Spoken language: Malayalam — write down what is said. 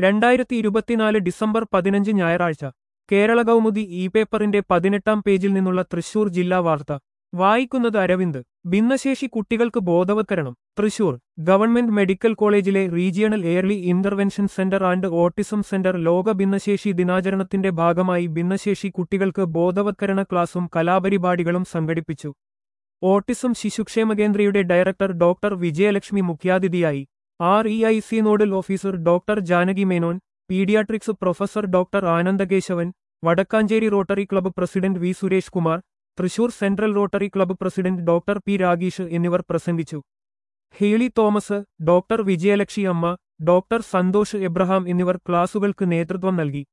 രണ്ടായിരത്തി ഇരുപത്തിനാല് ഡിസംബർ പതിനഞ്ച് ഞായറാഴ്ച കേരള കൗമുദി ഇ പേപ്പറിന്റെ പതിനെട്ടാം പേജിൽ നിന്നുള്ള തൃശൂർ ജില്ലാ വാർത്ത വായിക്കുന്നത് അരവിന്ദ് ഭിന്നശേഷി കുട്ടികൾക്ക് ബോധവത്കരണം തൃശൂർ ഗവൺമെന്റ് മെഡിക്കൽ കോളേജിലെ regional early intervention centre and autism centre ലോക ഭിന്നശേഷി ദിനാചരണത്തിന്റെ ഭാഗമായി ഭിന്നശേഷി കുട്ടികൾക്ക് ബോധവത്കരണ ക്ലാസും കലാപരിപാടികളും സംഘടിപ്പിച്ചു ഓട്ടിസം ശിശുക്ഷേമ കേന്ദ്രയുടെ ഡയറക്ടർ ഡോക്ടർ വിജയലക്ഷ്മി മുഖ്യാതിഥിയായി R E I C nodal officer doctor Janaki Menon paediatrics professor doctor Anandakesavan Vadakkanchery rotary club president V Suresh Kumar Thrissur central rotary club president doctor P Rageesh എന്നിവർ പ്രസംഗിച്ചു ഹീളി തോമസ് ഡോക്ടർ വിജയലക്ഷ്മി അമ്മ ഡോക്ടർ സന്തോഷ് എബ്രഹാം എന്നിവർ ക്ലാസുകൾക്ക് നേതൃത്വം നൽകി